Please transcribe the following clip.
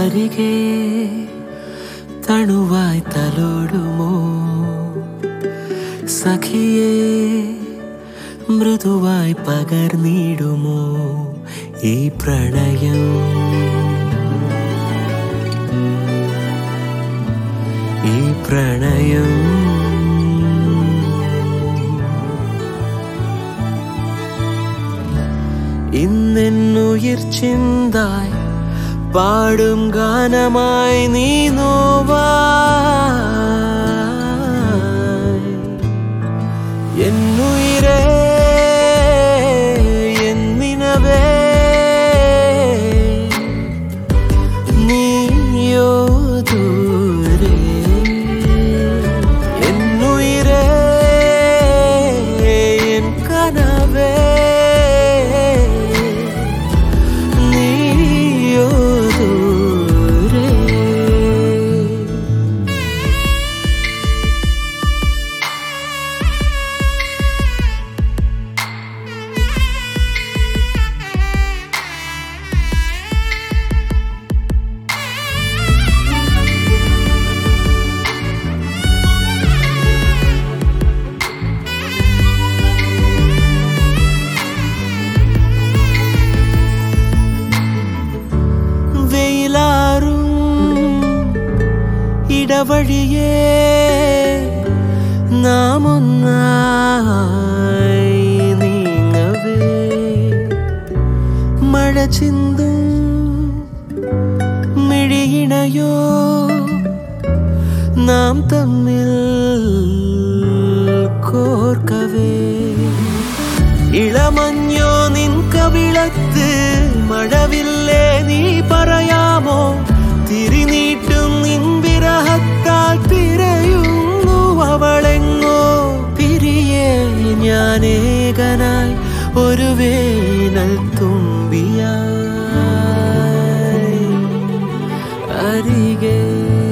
അരികെ തണുവായി തലോടുമോ സഖിയെ മൃദുവായി പകർന്നിടുമോ ഈ പ്രണയം ഈ പ്രണയം ഇന്നെന്നുയിർ ചിന്തായി പാടും ഗാനമായി നീ നോവായി എന്നുയിരേ എന്നിനവേ നീയോ ദൂരെ എന്നുയിരേ എൻ കനവേ നീയോ ദൂരെ വെയിലാറും ഇടവഴിയേ നാം ഒന്നായി നീങ്ങവേ മഴ ചിന്തും മിഴിയിണയോ നാം തമ്മിൽ കോർക്കവേ ഇളമഞ്ഞോ നിൻ കവിളത്ത് മഴവില്ലേ നീ പറയാമോ തിരിനീട്ടും നിൻ വിരഹത്താൽ തിരയുന്നു അവളെങ്ങോ പിരിയേ ഞാനേകനായി ഒരു വേനൽ തുമ്പിയായി അരികെ